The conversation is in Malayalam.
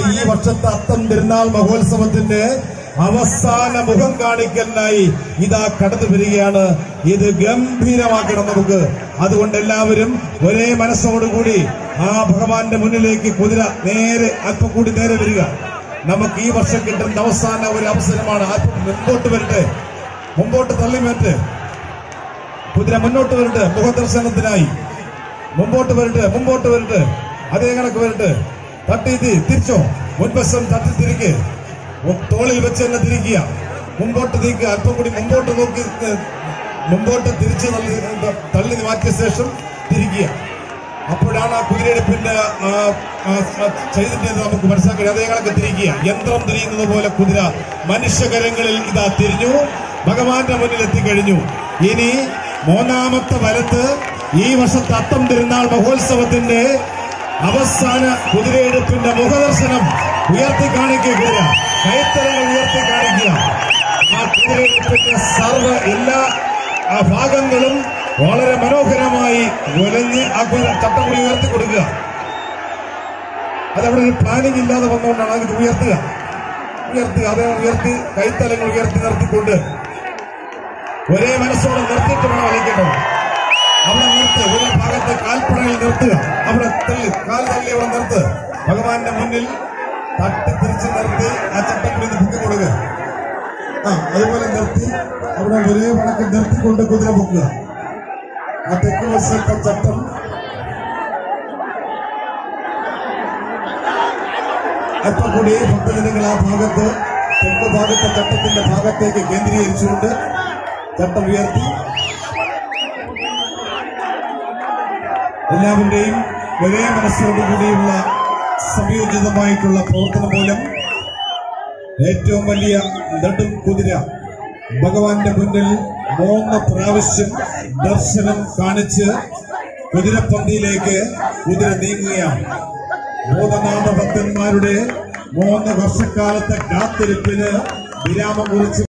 ഈ വർഷത്തെ അത്തം തിരുനാൾ മഹോത്സവത്തിന്റെ അവസാന മുഖം കാണിക്കലിനായി ഇതാ കടന്നു വരികയാണ് ഇത് ഗംഭീരമാക്കണം നമുക്ക് അതുകൊണ്ട് എല്ലാവരും ഒരേ മനസ്സോടുകൂടി ആ ഭഗവാന്റെ മുന്നിലേക്ക് കുതിര നേരെ അല്പം കൂടി നേരെ വരിക നമുക്ക് ഈ വർഷം കിട്ടുന്ന അവസാന ഒരു അവസരമാണ് അല്പം മുമ്പോട്ട് വരട്ടെ മുമ്പോട്ട് തള്ളി വരട്ടെ കുതിര മുന്നോട്ട് വരട്ടെ മുഖദർശനത്തിനായി മുമ്പോട്ട് വരട്ടെ മുമ്പോട്ട് വരട്ടെ അതേ കണക്ക് വരട്ടെ തട്ടി ഇത് തിരിച്ചോ മുൻവശം തട്ടി തിരിക്ക് ഒ- തോളിൽ വെച്ച് തന്നെ തിരിക്കുക മുമ്പോട്ട് നീക്കുക അല്പം കൂടി മുമ്പോട്ട് നോക്കി ഏ, മുമ്പോട്ട് തിരിച്ച് തള്ളി തള്ളി മാറ്റിയ ശേഷം തിരിക്കുക അപ്പോഴാണ് ആ കുതിരയെടുപ്പിന്റെ ആ, ആ, ആ ചൈതന്യം നമുക്ക് മനസ്സിലാക്കി അതേ കണക്ക് തിരിക്കുക യന്ത്രം തിരിയുന്നത് പോലെ കുതിര മനുഷ്യകരങ്ങളിൽ ഇതാ തിരിഞ്ഞു ഭഗവാന്റെ മുന്നിൽ എത്തിക്കഴിഞ്ഞു ഇനി മൂന്നാമത്തെ വരത്ത് ഈ വർഷത്തെ അത്തം തിരുനാൾ മഹോത്സവത്തിന്റെ അവസാന കുതിരയെടുപ്പിന്റെ മുഖദർശനം ഉയർത്തി കാണിക്കുക കുതിര കൈത്തരങ്ങൾ ഉയർത്തി കാണിക്കുക ആ കുതിരയെടുപ്പിന്റെ സർവ്വ എല്ലാ ആ ഭാഗങ്ങളും വളരെ മനോഹരമായി ഉലഞ്ഞ് ആ കുതിര ചട്ടമുടി ഉയർത്തി കൊടുക്കുക അതവിടെ ഒരു പ്ലാനിങ് ഇല്ലാതെ വന്നുകൊണ്ടാണ് അത് ഉയർത്തുക ഉയർത്തുക അതേ ഉയർത്തി കൈത്തലങ്ങൾ ഉയർത്തി നിർത്തിക്കൊണ്ട് ഒരേ മനസ്സോടെ നിർത്തിയിട്ട് വേണം വലിക്കേണ്ടത് അവിടെ നിർത്ത് ഒരു ഭാഗത്ത് കാൽപ്പണയിൽ നിർത്തുക അവിടെ തള്ളി കാൽ തള്ളി അവിടെ നിർത്ത് ഭഗവാന്റെ മുന്നിൽ തട്ടി തിരിച്ച് നിർത്തി ആ ചട്ടക്കുടി പൊക്കി കൊടുക്കുക ആ അതുപോലെ നിർത്തി അവിടെ ഒരേ വണക്ക് നിർത്തിക്കൊണ്ട് കുതിര പൊക്കുക ആ തെക്ക് വശത്തെ ചട്ടം അല്പം കൂടി ഭക്തജനങ്ങൾ ആ ഭാഗത്ത് തെക്ക് ഭാഗത്തെ ചട്ടത്തിന്റെ ഭാഗത്തേക്ക് കേന്ദ്രീകരിച്ചുകൊണ്ട് ചട്ടം ഉയർത്തി എല്ലാവരുടെയും ഒരേ മനസ്സോടുകൂടിയുള്ള സംയോജിതമായിട്ടുള്ള പ്രവർത്തനം മൂലം ഏറ്റവും വലിയ നെടും കുതിര ഭഗവാന്റെ മുന്നിൽ മൂന്ന് പ്രാവശ്യം ദർശനം കാണിച്ച് കുതിരപ്പന്തിയിലേക്ക് കുതിര നീങ്ങുകയാണ് മൂന്നനാമ ഭക്തന്മാരുടെ മൂന്ന് വർഷക്കാലത്തെ കാത്തിരിപ്പിന് വിരാമം കുറിച്ച്